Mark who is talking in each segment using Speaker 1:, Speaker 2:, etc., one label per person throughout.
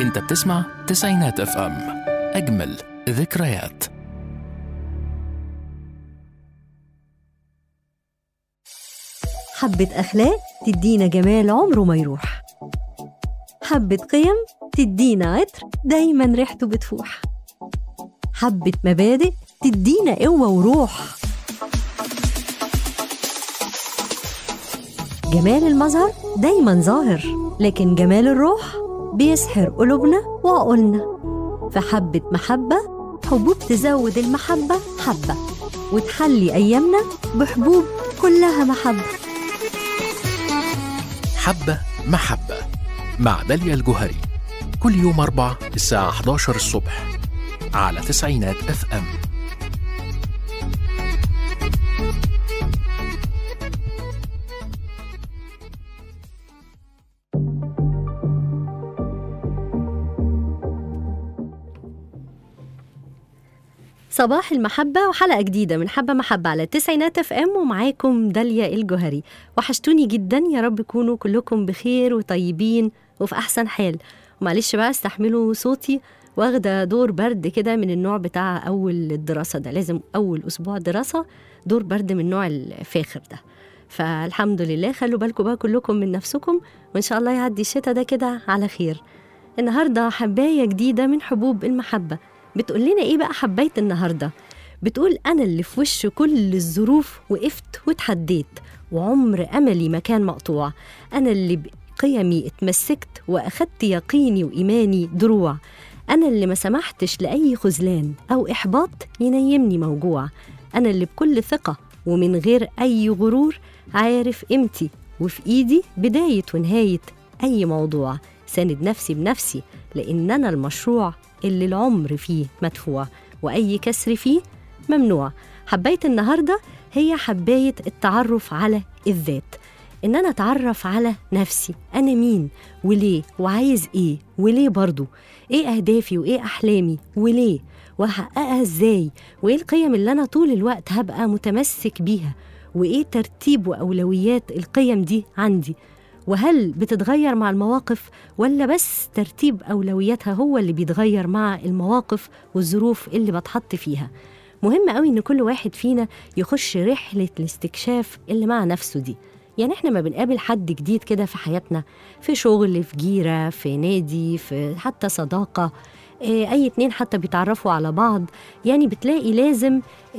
Speaker 1: انت بتسمع تسعينات اف ام اجمل ذكريات
Speaker 2: حبة أخلاق تدينا جمال عمره ما يروح حبة قيم تدينا عطر دايما ريحته بتفوح حبة مبادئ تدينا قوة وروح جمال المظهر دايما ظاهر لكن جمال الروح بيسحر قلوبنا وعقولنا فحبة محبة حبوب تزود المحبة حبة وتحلي أيامنا بحبوب كلها محبة
Speaker 1: حبة محبة مع داليا الجوهري كل يوم أربع الساعة 11 الصبح على تسعينات اف ام
Speaker 2: صباح المحبة وحلقة جديدة من حبة محبة على التسعينات اف ام ومعاكم داليا الجوهري وحشتوني جدا يا رب تكونوا كلكم بخير وطيبين وفي أحسن حال ومعلش بقى استحملوا صوتي واخدة دور برد كده من النوع بتاع أول الدراسة ده لازم أول أسبوع دراسة دور برد من النوع الفاخر ده فالحمد لله خلوا بالكم بقى كلكم من نفسكم وإن شاء الله يعدي الشتاء ده كده على خير النهاردة حباية جديدة من حبوب المحبة بتقول لنا ايه بقى حبايه النهارده بتقول انا اللي في وش كل الظروف وقفت واتحديت وعمر املي ما كان مقطوع انا اللي بقيمي اتمسكت واخدت يقيني وايماني دروع انا اللي ما سمحتش لاي خذلان او احباط ينيمني موجوع انا اللي بكل ثقه ومن غير اي غرور عارف قيمتي وفي ايدي بدايه ونهايه اي موضوع ساند نفسي بنفسي لان انا المشروع اللي العمر فيه مدفوع وأي كسر فيه ممنوع حباية النهاردة هي حباية التعرف على الذات إن أنا أتعرف على نفسي أنا مين وليه وعايز إيه وليه برضو إيه أهدافي وإيه أحلامي وليه وأحققها إزاي وإيه القيم اللي أنا طول الوقت هبقى متمسك بيها وإيه ترتيب وأولويات القيم دي عندي وهل بتتغير مع المواقف ولا بس ترتيب أولوياتها هو اللي بيتغير مع المواقف والظروف اللي بتحط فيها مهم قوي إن كل واحد فينا يخش رحلة الاستكشاف اللي مع نفسه دي يعني احنا ما بنقابل حد جديد كده في حياتنا في شغل في جيرة في نادي في حتى صداقة اي اتنين حتى بيتعرفوا على بعض يعني بتلاقي لازم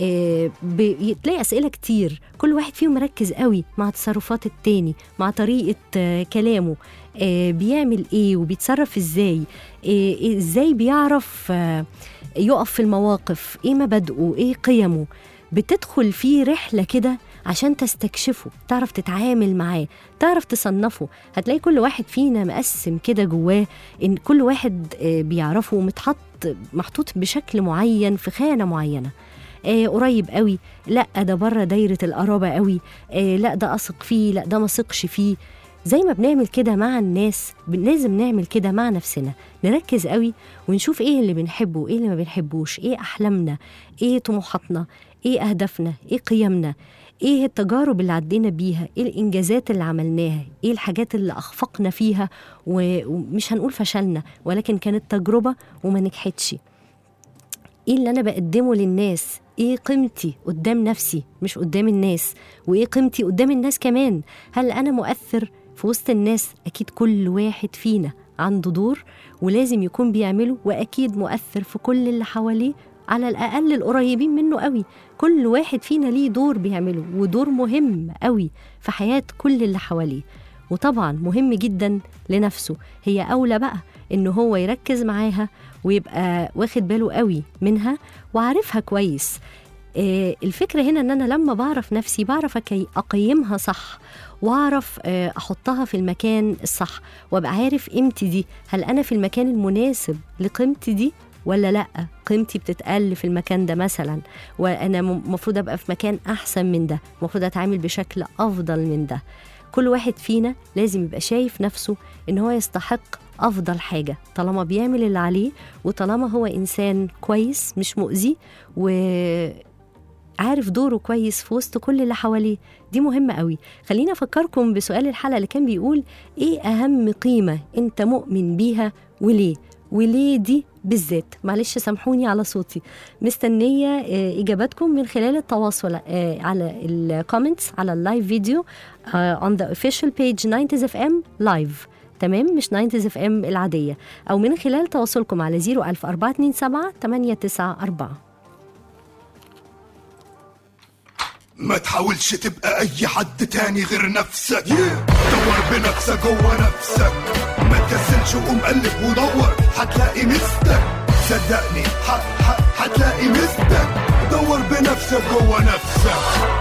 Speaker 2: بتلاقي اسئله كتير كل واحد فيهم مركز قوي مع تصرفات التاني مع طريقه كلامه بيعمل ايه وبيتصرف ازاي ازاي بيعرف يقف في المواقف ايه مبادئه ايه قيمه بتدخل فيه رحله كده عشان تستكشفه تعرف تتعامل معاه تعرف تصنفه هتلاقي كل واحد فينا مقسم كده جواه ان كل واحد بيعرفه متحط محطوط بشكل معين في خانه معينه آه قريب قوي لا ده بره دايره القرابه قوي آه لا ده اثق فيه لا ده ما اثقش فيه زي ما بنعمل كده مع الناس لازم نعمل كده مع نفسنا نركز قوي ونشوف ايه اللي بنحبه وايه اللي ما بنحبوش ايه احلامنا ايه طموحاتنا ايه اهدافنا ايه قيمنا ايه التجارب اللي عدينا بيها ايه الانجازات اللي عملناها ايه الحاجات اللي اخفقنا فيها ومش هنقول فشلنا ولكن كانت تجربه وما نجحتش ايه اللي انا بقدمه للناس ايه قيمتي قدام نفسي مش قدام الناس وايه قيمتي قدام الناس كمان هل انا مؤثر في وسط الناس اكيد كل واحد فينا عنده دور ولازم يكون بيعمله واكيد مؤثر في كل اللي حواليه على الأقل القريبين منه قوي كل واحد فينا ليه دور بيعمله ودور مهم قوي في حياة كل اللي حواليه وطبعا مهم جدا لنفسه هي أولى بقى إن هو يركز معاها ويبقى واخد باله قوي منها وعارفها كويس آه الفكرة هنا إن أنا لما بعرف نفسي بعرف أقيمها صح واعرف احطها في المكان الصح وابقى عارف قيمتي دي هل انا في المكان المناسب لقيمتي دي ولا لا قيمتي بتتقل في المكان ده مثلا وانا المفروض ابقى في مكان احسن من ده المفروض اتعامل بشكل افضل من ده كل واحد فينا لازم يبقى شايف نفسه ان هو يستحق افضل حاجه طالما بيعمل اللي عليه وطالما هو انسان كويس مش مؤذي و عارف دوره كويس في وسط كل اللي حواليه دي مهمة قوي خلينا أفكركم بسؤال الحلقة اللي كان بيقول إيه أهم قيمة أنت مؤمن بيها وليه وليه دي بالذات معلش سامحوني على صوتي مستنية آه، إجاباتكم من خلال التواصل آه، على الكومنتس على اللايف فيديو آه، on the official page 90s FM live تمام مش 90s FM العادية أو من خلال تواصلكم على 01427 894
Speaker 3: ما تحاولش تبقى اي حد تاني غير نفسك دور بنفسك جوه نفسك ما تكسلش وقوم قلب ودور هتلاقي مستك صدقني ح- ح- هتلاقي مستك دور بنفسك جوه نفسك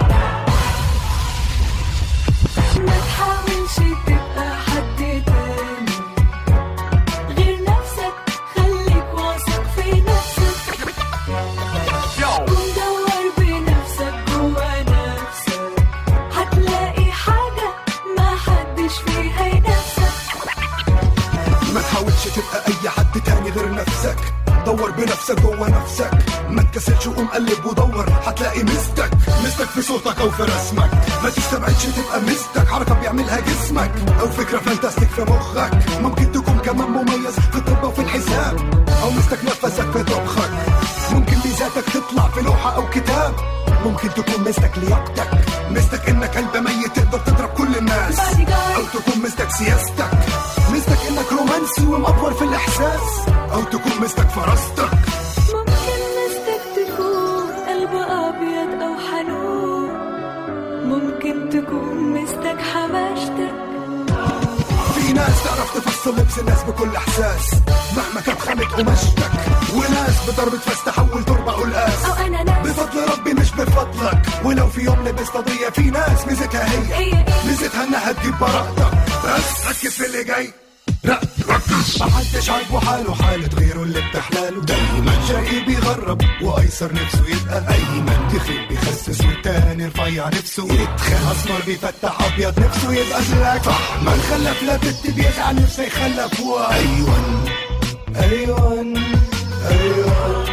Speaker 4: ما تحاولش تبقى حد تاني غير نفسك خليك واثق في نفسك قوم دور بنفسك جوا نفسك هتلاقي حاجة ما حدش فيها ينافسك
Speaker 3: ما تحاولش تبقى اي حد تاني غير نفسك دور بنفسك جوه نفسك ما تكسلش وقوم قلب ودور هتلاقي مستك مستك في صوتك او في رسمك ما تستبعدش تبقى مستك حركه بيعملها جسمك او فكره فانتاستيك في مخك ممكن تكون كمان مميز في الطب وفي الحساب او مستك نفسك في طبخك ممكن ميزاتك تطلع في لوحه او كتاب ممكن تكون مستك لياقتك مستك انك قلب ميت تقدر تضرب كل الناس او تكون مستك سياستك مستك انك رومانسي ومأفور في الاحساس او تكون مستك فراستك
Speaker 4: ممكن مستك تكون قلب أبيض أو حنون ممكن تكون مستك حماشتك
Speaker 3: في ناس تعرف تفصل لبس الناس بكل احساس مهما كانت خانت قماشتك وناس بضربة فاس تحول تربة قلقاس
Speaker 4: أو أنا ناس
Speaker 3: بفضل ربي مش بفضلك ولو في يوم لبست قضية في ناس ميزتها هي
Speaker 4: هي إيه؟
Speaker 3: ميزتها انها تجيب براءتك بس ركز في اللي جاي لا ركز محدش عاجبه حاله حالة غيره اللي بتحلاله دايما شقي بيغرب وايسر نفسه يبقى ايمن تخيل بيخسس والتاني رفيع نفسه يتخن اسمر بيفتح ابيض نفسه يبقى بلاك من خلف لا بنت بيزعل نفسه يخلف ايوان ايوان ايوان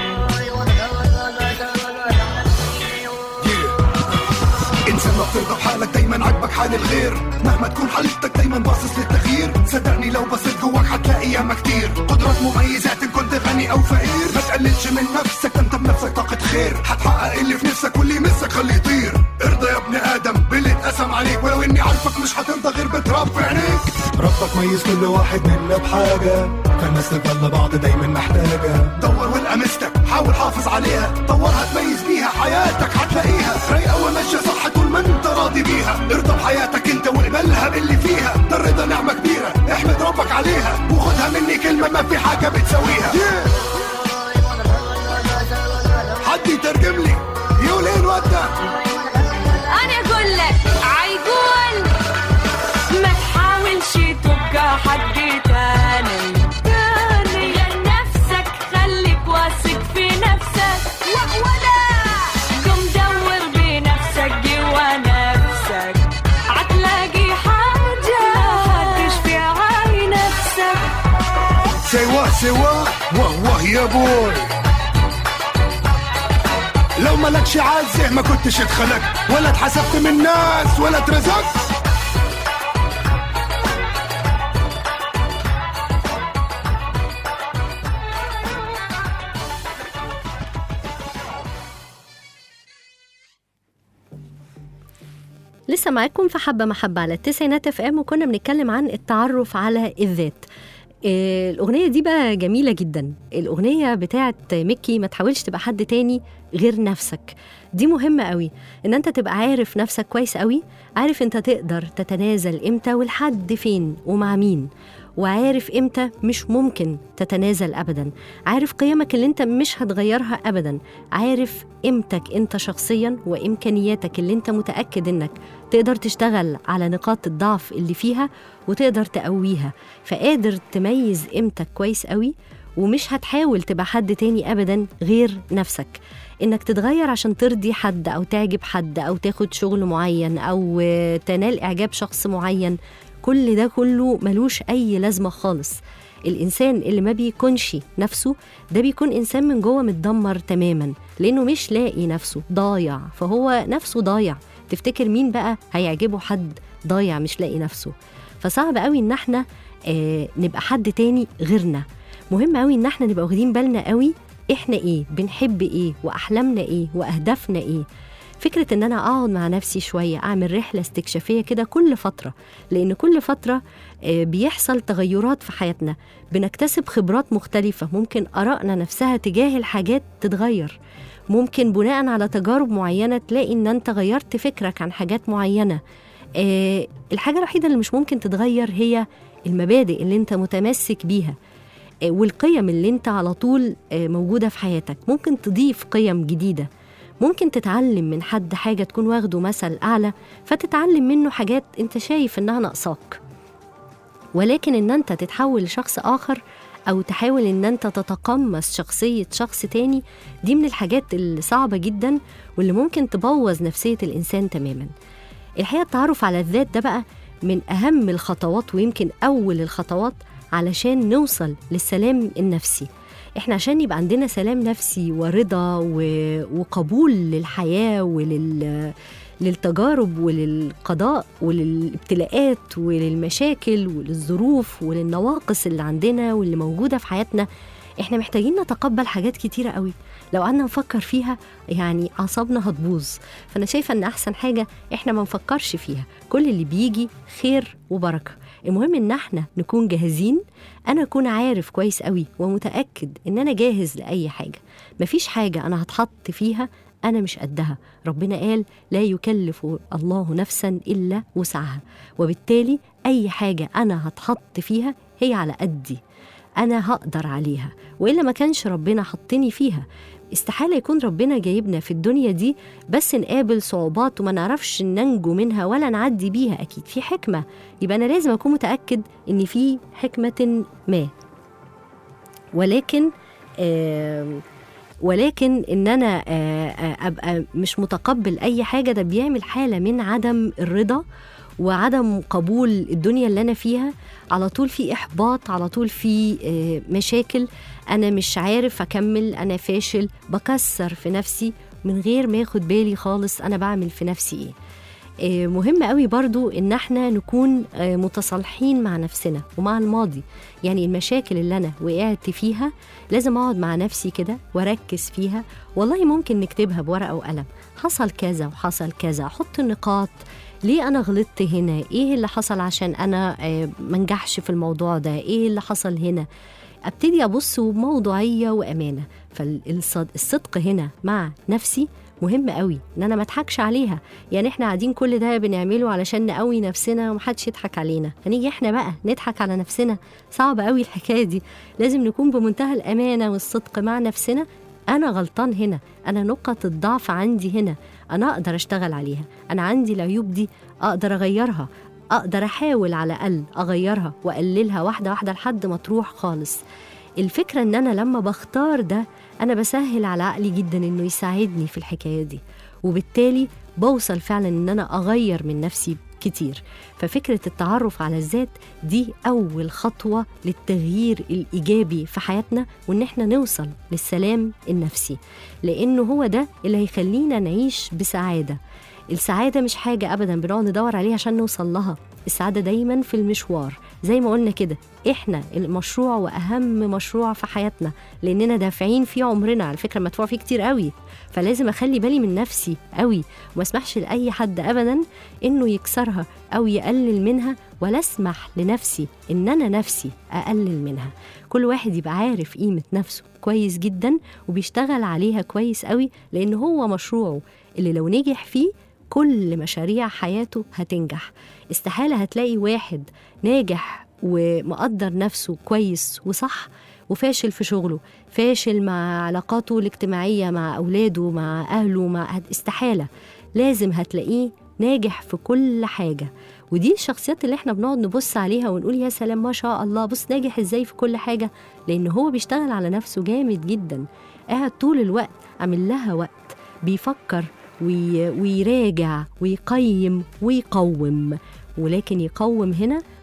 Speaker 3: انسان ما بترضى بحالك دايما عاجبك حال الغير مهما تكون حالتك دايما باصص للتغيير صدقني لو بصيت جواك هتلاقي ياما كتير قدرات مميزات ان كنت غني او فقير ما تقللش من نفسك ده انت بنفسك طاقة خير هتحقق اللي في نفسك واللي يمسك خليه يطير ارضى يا ابن ادم باللي اتقسم عليك ولو اني عارفك مش هترضى غير بتراب في عينيك ربك ميز كل واحد منا بحاجة فالناس تفضل بعض دايما محتاجة دور والقى مستك حاول حافظ عليها طورها تميز بيها حياتك هتلاقيها رايقة وماشية صح طول ما انت راضي بيها ارضى بحياتك انت واقبلها باللي فيها ده الرضا نعمة كبيرة احمد ربك عليها وخدها مني كلمة ما في حاجة بتساويها حد يترجم لي يقول ايه الواد ده
Speaker 4: انا اقول لك عيقول ما تحاولش تبقى حد تاني تاني لنفسك خليك واثق في نفسك ولا قم دور بنفسك جوا نفسك هتلاقي حاجة تشفي عاي نفسك
Speaker 3: سوا سوا واه واه يا بوي لو مالكش عزه ما كنتش اتخلقت ولا اتحسبت من الناس ولا اترزقت
Speaker 2: لسه معاكم في حبة محبة على التسعينات اف ام وكنا بنتكلم عن التعرف على الذات آه، الأغنية دي بقى جميلة جدا الأغنية بتاعت ميكي ما تحاولش تبقى حد تاني غير نفسك دي مهمة قوي إن أنت تبقى عارف نفسك كويس قوي عارف أنت تقدر تتنازل إمتى ولحد فين ومع مين وعارف إمتى مش ممكن تتنازل أبدا عارف قيمك اللي أنت مش هتغيرها أبدا عارف قيمتك أنت شخصيا وإمكانياتك اللي أنت متأكد إنك تقدر تشتغل على نقاط الضعف اللي فيها وتقدر تقويها فقادر تميز قيمتك كويس قوي ومش هتحاول تبقى حد تاني ابدا غير نفسك انك تتغير عشان ترضي حد او تعجب حد او تاخد شغل معين او آه، تنال اعجاب شخص معين كل ده كله ملوش أي لازمة خالص الإنسان اللي ما بيكونش نفسه ده بيكون إنسان من جوه متدمر تماما لأنه مش لاقي نفسه ضايع فهو نفسه ضايع تفتكر مين بقى هيعجبه حد ضايع مش لاقي نفسه فصعب قوي إن احنا آه نبقى حد تاني غيرنا مهم قوي إن احنا نبقى واخدين بالنا قوي احنا ايه بنحب ايه واحلامنا ايه واهدافنا ايه فكرة إن أنا أقعد مع نفسي شوية أعمل رحلة استكشافية كده كل فترة لأن كل فترة آه، بيحصل تغيرات في حياتنا بنكتسب خبرات مختلفة ممكن آرائنا نفسها تجاه الحاجات تتغير ممكن بناء على تجارب معينة تلاقي إن أنت غيرت فكرك عن حاجات معينة آه، الحاجة الوحيدة اللي مش ممكن تتغير هي المبادئ اللي أنت متمسك بيها آه، والقيم اللي أنت على طول آه، موجودة في حياتك ممكن تضيف قيم جديدة ممكن تتعلم من حد حاجة تكون واخده مثل أعلى فتتعلم منه حاجات أنت شايف إنها ناقصاك ولكن إن أنت تتحول لشخص آخر أو تحاول إن أنت تتقمص شخصية شخص تاني دي من الحاجات الصعبة جدا واللي ممكن تبوظ نفسية الإنسان تماما الحقيقة التعرف على الذات ده بقى من أهم الخطوات ويمكن أول الخطوات علشان نوصل للسلام النفسي احنا عشان يبقى عندنا سلام نفسي ورضا و... وقبول للحياة ولل للتجارب وللقضاء وللابتلاءات وللمشاكل وللظروف وللنواقص اللي عندنا واللي موجودة في حياتنا احنا محتاجين نتقبل حاجات كتيرة قوي لو قعدنا نفكر فيها يعني أعصابنا هتبوظ فأنا شايفة إن أحسن حاجة احنا ما نفكرش فيها كل اللي بيجي خير وبركة المهم إن احنا نكون جاهزين أنا أكون عارف كويس قوي ومتأكد إن أنا جاهز لأي حاجة مفيش حاجة أنا هتحط فيها أنا مش قدها ربنا قال لا يكلف الله نفسا إلا وسعها وبالتالي أي حاجة أنا هتحط فيها هي على قدي أنا هقدر عليها وإلا ما كانش ربنا حطني فيها استحالة يكون ربنا جايبنا في الدنيا دي بس نقابل صعوبات وما نعرفش ننجو منها ولا نعدي بيها أكيد في حكمة يبقى أنا لازم أكون متأكد إن في حكمة ما ولكن آه ولكن ان انا آه، آه، ابقى مش متقبل اي حاجه ده بيعمل حاله من عدم الرضا وعدم قبول الدنيا اللي انا فيها على طول في احباط على طول في آه، مشاكل انا مش عارف اكمل انا فاشل بكسر في نفسي من غير ما اخد بالي خالص انا بعمل في نفسي ايه آه، مهم قوي برضو ان احنا نكون آه، متصالحين مع نفسنا ومع الماضي يعني المشاكل اللي انا وقعت فيها لازم اقعد مع نفسي كده واركز فيها والله ممكن نكتبها بورقه وقلم حصل كذا وحصل كذا احط النقاط ليه انا غلطت هنا ايه اللي حصل عشان انا آه، منجحش في الموضوع ده ايه اللي حصل هنا ابتدي ابص بموضوعيه وامانه فالصدق هنا مع نفسي مهم قوي ان انا ما اضحكش عليها يعني احنا قاعدين كل ده بنعمله علشان نقوي نفسنا ومحدش يضحك علينا هنيجي احنا بقى نضحك على نفسنا صعب قوي الحكايه دي لازم نكون بمنتهى الامانه والصدق مع نفسنا انا غلطان هنا انا نقط الضعف عندي هنا انا اقدر اشتغل عليها انا عندي العيوب دي اقدر اغيرها اقدر احاول على الاقل اغيرها واقللها واحده واحده لحد ما تروح خالص الفكره ان انا لما بختار ده انا بسهل على عقلي جدا انه يساعدني في الحكايه دي وبالتالي بوصل فعلا ان انا اغير من نفسي كتير ففكرة التعرف على الذات دي أول خطوة للتغيير الإيجابي في حياتنا وإن إحنا نوصل للسلام النفسي لأنه هو ده اللي هيخلينا نعيش بسعادة السعادة مش حاجة أبدا بنقعد ندور عليها عشان نوصل لها السعادة دايما في المشوار زي ما قلنا كده احنا المشروع واهم مشروع في حياتنا لاننا دافعين فيه عمرنا على فكره مدفوع فيه كتير قوي فلازم اخلي بالي من نفسي قوي وما اسمحش لاي حد ابدا انه يكسرها او يقلل منها ولا اسمح لنفسي ان انا نفسي اقلل منها كل واحد يبقى عارف قيمه نفسه كويس جدا وبيشتغل عليها كويس قوي لان هو مشروعه اللي لو نجح فيه كل مشاريع حياته هتنجح استحالة هتلاقي واحد ناجح ومقدر نفسه كويس وصح وفاشل في شغله فاشل مع علاقاته الاجتماعية مع أولاده مع أهله مع استحالة لازم هتلاقيه ناجح في كل حاجة ودي الشخصيات اللي احنا بنقعد نبص عليها ونقول يا سلام ما شاء الله بص ناجح ازاي في كل حاجة لأن هو بيشتغل على نفسه جامد جدا قاعد طول الوقت عامل لها وقت بيفكر وي... ويراجع ويقيم ويقوم ولكن يقوم هنا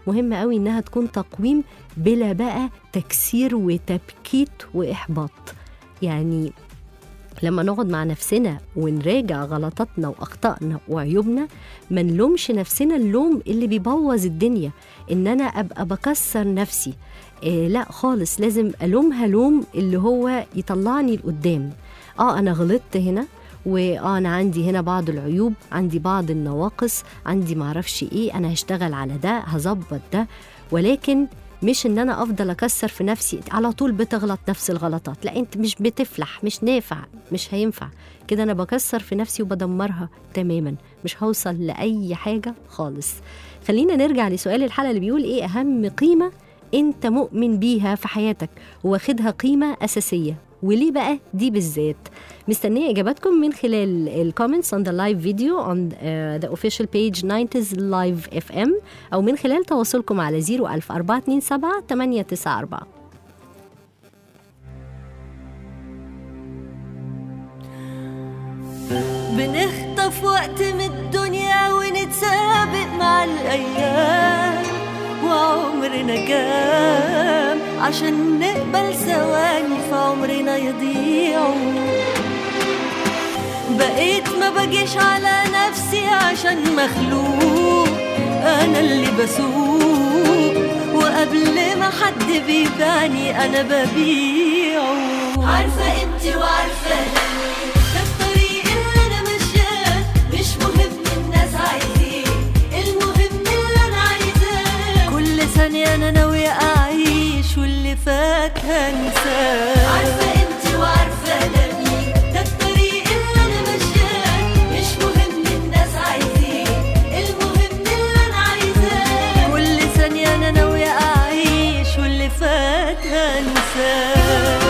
Speaker 2: مهم قوي انها تكون تقويم بلا بقى تكسير وتبكيت واحباط يعني لما نقعد مع نفسنا ونراجع غلطاتنا واخطائنا وعيوبنا ما نلومش نفسنا اللوم اللي بيبوظ الدنيا ان انا ابقى بكسر نفسي إيه لا خالص لازم الومها لوم اللي هو يطلعني لقدام اه انا غلطت هنا واه انا عندي هنا بعض العيوب عندي بعض النواقص عندي معرفش ايه انا هشتغل على ده هظبط ده ولكن مش ان انا افضل اكسر في نفسي على طول بتغلط نفس الغلطات لا انت مش بتفلح مش نافع مش هينفع كده انا بكسر في نفسي وبدمرها تماما مش هوصل لاي حاجه خالص خلينا نرجع لسؤال الحلقه اللي بيقول ايه اهم قيمه انت مؤمن بيها في حياتك واخدها قيمه اساسيه وليه بقى دي بالذات مستنيه اجاباتكم من خلال الكومنتس on the live video on uh, the official page 90s live fm او من خلال تواصلكم على 01000 427 894
Speaker 5: بنخطف وقت من الدنيا ونتسابق مع الأيام وعمرنا كام عشان نقبل ثواني في عمرنا يضيعوا بقيت ما بجيش على نفسي عشان مخلوق أنا اللي بسوق وقبل ما حد بيبيعني أنا ببيعه عارفة انتي وعارفة أنا ده الطريق اللي أنا ماشياه مش مهم الناس عايزين المهم اللي أنا عايزاه كل ثانية أنا ناوية أعيش واللي فات هنساه عارفة انتي وعارفة أنا مين ده الطريق اللي أنا ماشياه مش مهم الناس عايزين المهم اللي أنا عايزاه كل ثانية أنا ناوية أعيش واللي فات هنساه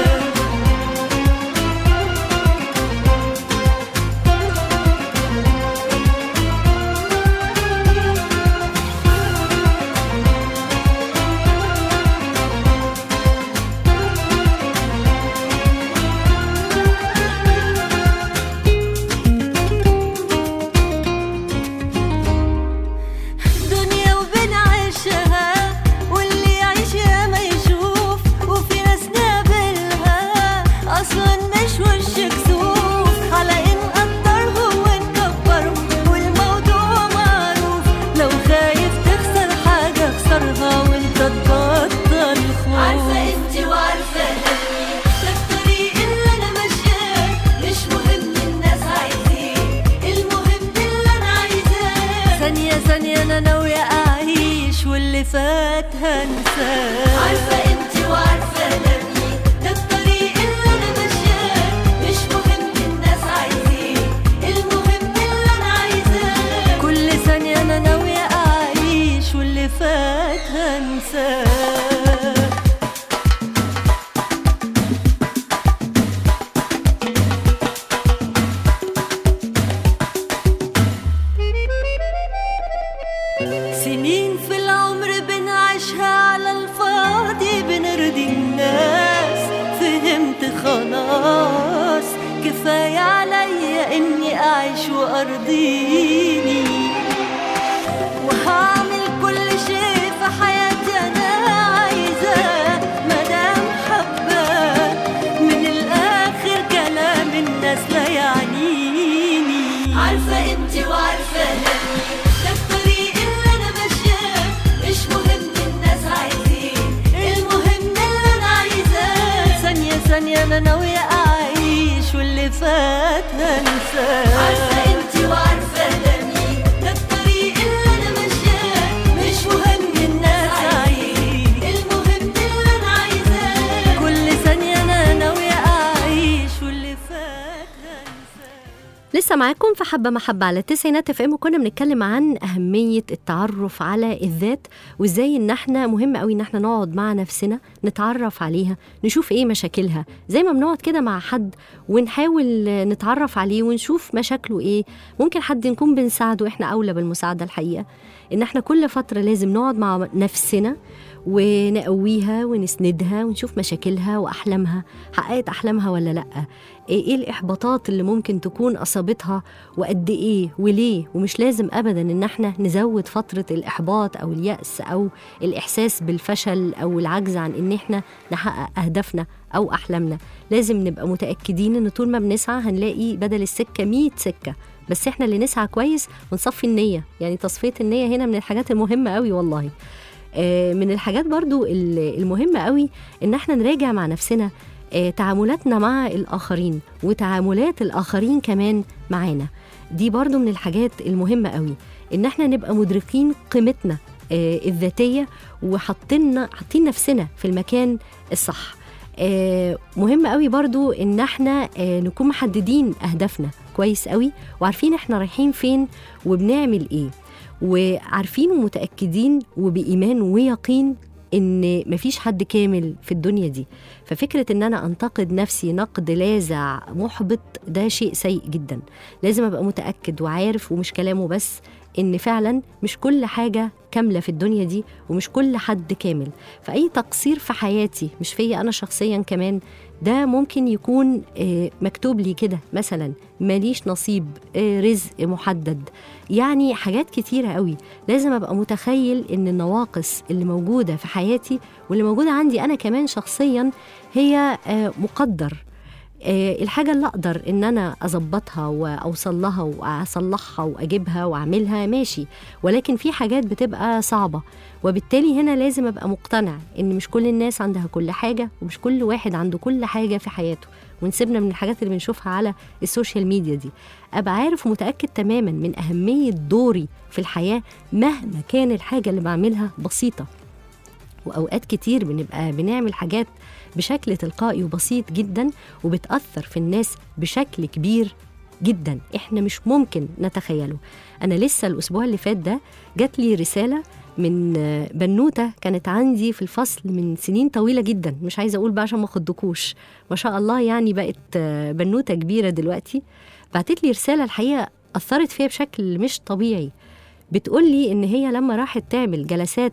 Speaker 5: دنيا وبنعيشها واللي يعيش يا ما يشوف وفي ناس نقابلها اصلا مش وش كسوف على ان قدرهم ونكبرهم والموضوع معروف لو خايف تخسر حاجه اخسرها وانت تبطل خوف عارفه انت وعارفه أنا ده الطريق اللي انا ماشياه مش مهم الناس عايزين المهم اللي انا عايزاه ثانية ثانية أنا ناوية أعيش واللي فات هنساه عارفة أنت وعارفة أنا مين ده الطريق اللي أنا ماشياه مش مهم الناس عايزين المهم اللي أنا عايزاه كل ثانية أنا ناوية أعيش واللي فات هنساه سنين في العمر بنعيشها على الفاضي بنرضي الناس فهمت خلاص كفاية عليا إني أعيش وأرضيني وهعمل كل شيء في حياتي أنا عايزاه مدام حباه من الآخر كلام الناس لا يعنيني عارفة انتي وعارفة أنا مين ده الطريق اللي أنا ماشياه مش مهم الناس عايزين المهم اللي أنا عايزاه ثانية ثانية أنا ناوية أعيش واللي فات هنساه عارفة انتي وعارفة أنا مين ده الطريق اللي أنا ماشياه مش مهم الناس عايزين المهم اللي أنا عايزاه كل ثانية أنا ناوية أعيش واللي فات هنساه
Speaker 2: لسه معاكم في حبة محبة على التسعينات اف ام وكنا بنتكلم عن أهمية التعرف على الذات وازاي ان احنا مهم قوي ان احنا نقعد مع نفسنا نتعرف عليها نشوف ايه مشاكلها زي ما بنقعد كده مع حد ونحاول نتعرف عليه ونشوف مشاكله ايه ممكن حد نكون بنساعده احنا أولى بالمساعدة الحقيقة ان احنا كل فتره لازم نقعد مع نفسنا ونقويها ونسندها ونشوف مشاكلها واحلامها حققت احلامها ولا لا ايه الاحباطات اللي ممكن تكون اصابتها وقد ايه وليه ومش لازم ابدا ان احنا نزود فتره الاحباط او الياس او الاحساس بالفشل او العجز عن ان احنا نحقق اهدافنا او احلامنا لازم نبقى متاكدين ان طول ما بنسعى هنلاقي بدل السكه 100 سكه بس احنا اللي نسعى كويس ونصفي النيه يعني تصفيه النيه هنا من الحاجات المهمه قوي والله آه، من الحاجات برضو ال- المهمة قوي إن احنا نراجع مع نفسنا آه، تعاملاتنا مع الآخرين وتعاملات الآخرين كمان معانا دي برضو من الحاجات المهمة قوي إن احنا نبقى مدركين قيمتنا آه، الذاتية وحاطين حاطين نفسنا في المكان الصح آه، مهم قوي برضو ان احنا آه، نكون محددين اهدافنا كويس قوي وعارفين احنا رايحين فين وبنعمل ايه وعارفين ومتاكدين وبايمان ويقين ان مفيش حد كامل في الدنيا دي ففكره ان انا انتقد نفسي نقد لاذع محبط ده شيء سيء جدا لازم ابقى متاكد وعارف ومش كلامه بس ان فعلا مش كل حاجه كامله في الدنيا دي ومش كل حد كامل فاي تقصير في حياتي مش فيا انا شخصيا كمان ده ممكن يكون آه، مكتوب لي كده مثلا ماليش نصيب آه، رزق محدد يعني حاجات كتيرة قوي لازم أبقى متخيل إن النواقص اللي موجودة في حياتي واللي موجودة عندي أنا كمان شخصيا هي آه، مقدر آه، الحاجة اللي أقدر إن أنا أظبطها وأوصل لها وأصلحها وأجيبها وأعملها ماشي ولكن في حاجات بتبقى صعبة وبالتالي هنا لازم أبقى مقتنع إن مش كل الناس عندها كل حاجة ومش كل واحد عنده كل حاجة في حياته ونسيبنا من الحاجات اللي بنشوفها على السوشيال ميديا دي أبقى عارف ومتأكد تماما من أهمية دوري في الحياة مهما كان الحاجة اللي بعملها بسيطة واوقات كتير بنبقى بنعمل حاجات بشكل تلقائي وبسيط جدا وبتاثر في الناس بشكل كبير جدا احنا مش ممكن نتخيله انا لسه الاسبوع اللي فات ده جات لي رساله من آه، بنوته كانت عندي في الفصل من سنين طويله جدا مش عايزه اقول بقى عشان ما اخدكوش ما شاء الله يعني بقت آه، بنوته كبيره دلوقتي بعتت لي رساله الحقيقه اثرت فيها بشكل مش طبيعي بتقول لي ان هي لما راحت تعمل جلسات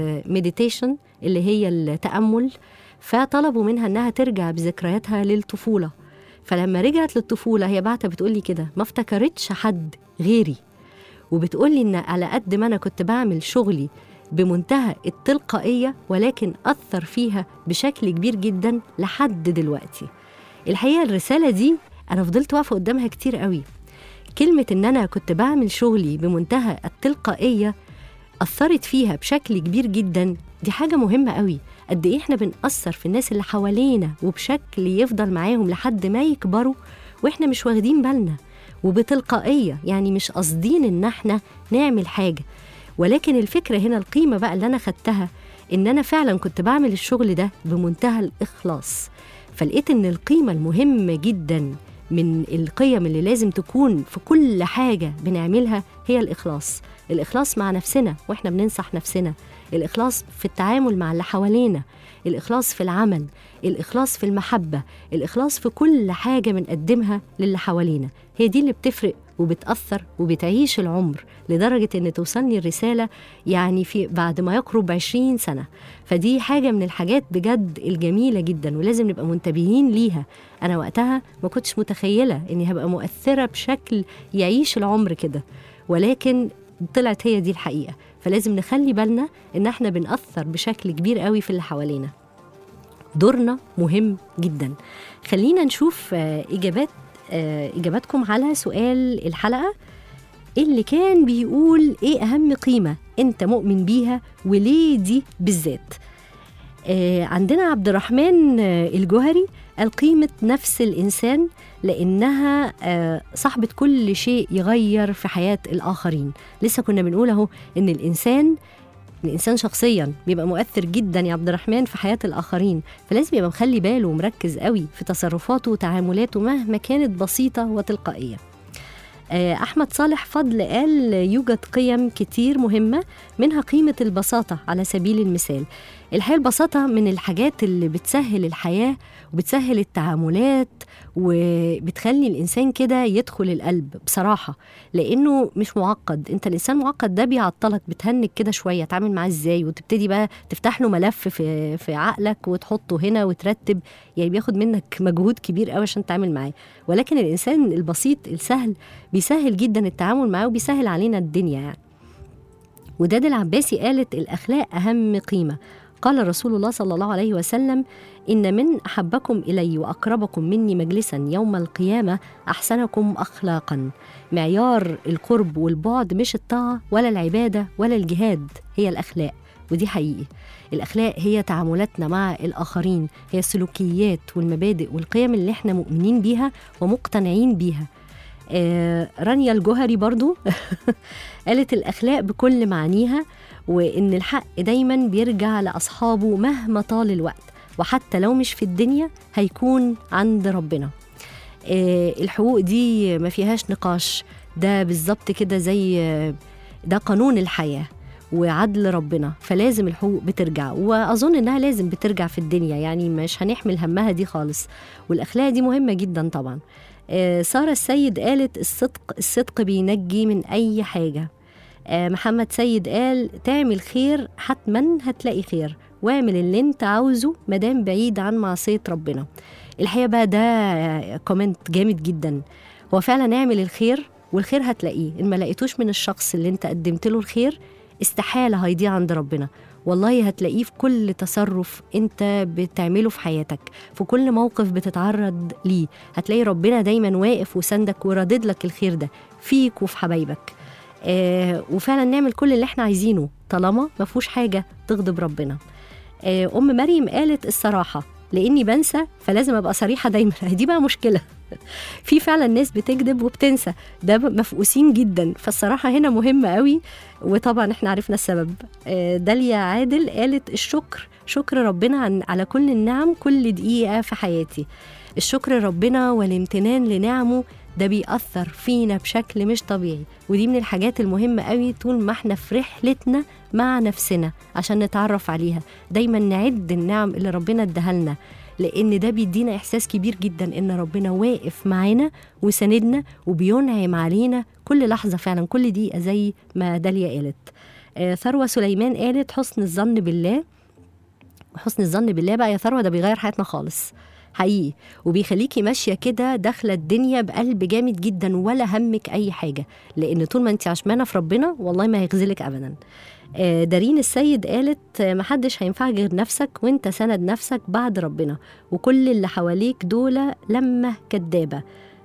Speaker 2: مديتيشن اللي هي التامل فطلبوا منها انها ترجع بذكرياتها للطفوله فلما رجعت للطفوله هي بعتها بتقول لي كده ما افتكرتش حد غيري وبتقول لي ان على قد ما انا كنت بعمل شغلي بمنتهى التلقائيه ولكن اثر فيها بشكل كبير جدا لحد دلوقتي الحقيقه الرساله دي انا فضلت واقفه قدامها كتير قوي كلمة إن أنا كنت بعمل شغلي بمنتهى التلقائية أثرت فيها بشكل كبير جدا دي حاجة مهمة قوي قد إيه إحنا بنأثر في الناس اللي حوالينا وبشكل يفضل معاهم لحد ما يكبروا وإحنا مش واخدين بالنا وبتلقائية يعني مش قاصدين إن إحنا نعمل حاجة ولكن الفكرة هنا القيمة بقى اللي أنا خدتها إن أنا فعلا كنت بعمل الشغل ده بمنتهى الإخلاص فلقيت إن القيمة المهمة جدا من القيم اللي لازم تكون في كل حاجة بنعملها هي الإخلاص الإخلاص مع نفسنا وإحنا بننصح نفسنا الإخلاص في التعامل مع اللي حوالينا الإخلاص في العمل الإخلاص في المحبة الإخلاص في كل حاجة بنقدمها للي حوالينا هي دي اللي بتفرق وبتأثر وبتعيش العمر لدرجة إن توصلني الرسالة يعني في بعد ما يقرب 20 سنة فدي حاجة من الحاجات بجد الجميلة جدا ولازم نبقى منتبهين ليها أنا وقتها ما كنتش متخيلة إني هبقى مؤثرة بشكل يعيش العمر كده ولكن طلعت هي دي الحقيقة فلازم نخلي بالنا إن احنا بنأثر بشكل كبير قوي في اللي حوالينا دورنا مهم جدا خلينا نشوف آه، إجابات آه، إجاباتكم على سؤال الحلقة اللي كان بيقول إيه أهم قيمة أنت مؤمن بيها وليه دي بالذات آه، عندنا عبد الرحمن آه، الجوهري قال قيمة نفس الإنسان لأنها آه، صاحبة كل شيء يغير في حياة الآخرين لسه كنا بنقول أهو إن الإنسان الإنسان شخصيا بيبقى مؤثر جدا يا عبد الرحمن في حياة الآخرين فلازم يبقى مخلي باله ومركز قوي في تصرفاته وتعاملاته مهما كانت بسيطة وتلقائية آه، أحمد صالح فضل قال يوجد قيم كتير مهمة منها قيمة البساطة على سبيل المثال الحقيقة البساطة من الحاجات اللي بتسهل الحياة وبتسهل التعاملات وبتخلي الإنسان كده يدخل القلب بصراحة لأنه مش معقد أنت الإنسان معقد ده بيعطلك بتهنك كده شوية تعمل معاه إزاي وتبتدي بقى تفتح له ملف في, في عقلك وتحطه هنا وترتب يعني بياخد منك مجهود كبير قوي عشان تتعامل معاه ولكن الإنسان البسيط السهل بيسهل جدا التعامل معاه وبيسهل علينا الدنيا يعني وداد العباسي قالت الأخلاق أهم قيمة قال رسول الله صلى الله عليه وسلم إن من أحبكم إلي وأقربكم مني مجلسا يوم القيامة أحسنكم أخلاقا معيار القرب والبعد مش الطاعة ولا العبادة ولا الجهاد هي الأخلاق ودي حقيقي الأخلاق هي تعاملاتنا مع الآخرين هي السلوكيات والمبادئ والقيم اللي احنا مؤمنين بيها ومقتنعين بيها آه رانيا الجوهري برضو قالت الأخلاق بكل معانيها وإن الحق دايما بيرجع لأصحابه مهما طال الوقت وحتى لو مش في الدنيا هيكون عند ربنا آه الحقوق دي ما فيهاش نقاش ده بالظبط كده زي آه، ده قانون الحياة وعدل ربنا فلازم الحقوق بترجع وأظن إنها لازم بترجع في الدنيا يعني مش هنحمل همها دي خالص والأخلاق دي مهمة جدا طبعا آه، سارة السيد قالت الصدق الصدق بينجي من أي حاجة آه، محمد سيد قال تعمل خير حتما هتلاقي خير واعمل اللي انت عاوزه مدام بعيد عن معصية ربنا الحقيقة بقى ده آه، كومنت جامد جدا هو فعلا اعمل الخير والخير هتلاقيه ان ما لقيتوش من الشخص اللي انت قدمت له الخير استحالة هيضيع عند ربنا والله هتلاقيه في كل تصرف انت بتعمله في حياتك في كل موقف بتتعرض ليه هتلاقي ربنا دايما واقف وسندك ورادد لك الخير ده فيك وفي حبايبك آه وفعلا نعمل كل اللي احنا عايزينه طالما ما فيهوش حاجه تغضب ربنا آه ام مريم قالت الصراحه لاني بنسى فلازم ابقى صريحه دايما دي بقى مشكله في فعلا ناس بتكذب وبتنسى ده مفقوسين جدا فالصراحه هنا مهمه قوي وطبعا احنا عرفنا السبب آه، داليا عادل قالت الشكر شكر ربنا عن على كل النعم كل دقيقه في حياتي الشكر ربنا والامتنان لنعمه ده بيأثر فينا بشكل مش طبيعي ودي من الحاجات المهمة قوي طول ما احنا في رحلتنا مع نفسنا عشان نتعرف عليها دايما نعد النعم اللي ربنا اداها لنا لان ده بيدينا احساس كبير جدا ان ربنا واقف معانا وساندنا وبينعم علينا كل لحظه فعلا كل دقيقه زي ما داليا قالت آه، ثروه سليمان قالت حسن الظن بالله وحسن الظن بالله بقى يا ثروه ده بيغير حياتنا خالص حقيقي وبيخليكي ماشيه كده داخله الدنيا بقلب جامد جدا ولا همك اي حاجه لان طول ما انت عشمانه في ربنا والله ما هيخذلك ابدا آه، دارين السيد قالت آه، محدش هينفعك غير نفسك وانت سند نفسك بعد ربنا وكل اللي حواليك دول لما كدابة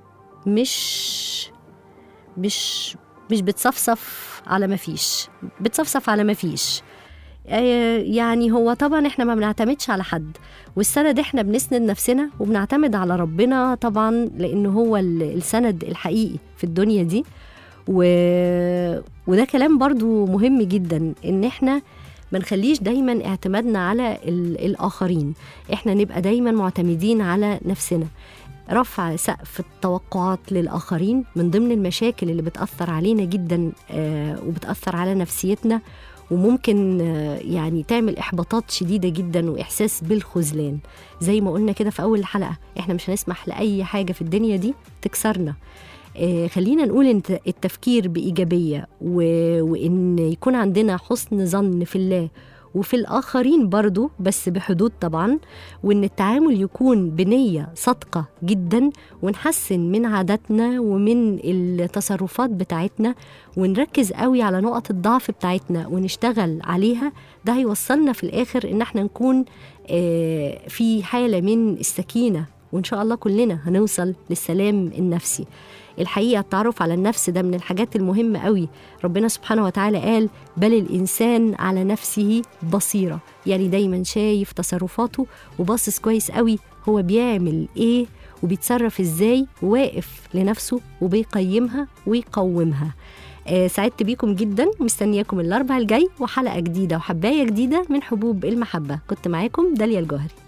Speaker 2: مش مش مش بتصفصف على ما فيش بتصفصف على ما فيش آه، يعني هو طبعا احنا ما بنعتمدش على حد والسند احنا بنسند نفسنا وبنعتمد على ربنا طبعا لانه هو ال- السند الحقيقي في الدنيا دي و... وده كلام برضو مهم جدا ان احنا ما نخليش دايما اعتمادنا على ال... الاخرين احنا نبقى دايما معتمدين على نفسنا رفع سقف التوقعات للآخرين من ضمن المشاكل اللي بتأثر علينا جدا آه، وبتأثر على نفسيتنا وممكن آه، يعني تعمل إحباطات شديدة جدا وإحساس بالخذلان زي ما قلنا كده في أول الحلقة إحنا مش هنسمح لأي حاجة في الدنيا دي تكسرنا آه، خلينا نقول ان التفكير بإيجابية و... وإن يكون عندنا حسن ظن في الله وفي الآخرين برضو بس بحدود طبعا وإن التعامل يكون بنية صادقة جدا ونحسن من عاداتنا ومن التصرفات بتاعتنا ونركز قوي على نقط الضعف بتاعتنا ونشتغل عليها ده هيوصلنا في الآخر إن احنا نكون آه، في حالة من السكينة وإن شاء الله كلنا هنوصل للسلام النفسي الحقيقة التعرف على النفس ده من الحاجات المهمة قوي ربنا سبحانه وتعالى قال بل الإنسان على نفسه بصيرة يعني دايما شايف تصرفاته وباصص كويس قوي هو بيعمل إيه وبيتصرف إزاي واقف لنفسه وبيقيمها ويقومها آه سعدت بيكم جدا ومستنياكم الأربع الجاي وحلقة جديدة وحباية جديدة من حبوب المحبة كنت معاكم داليا الجوهري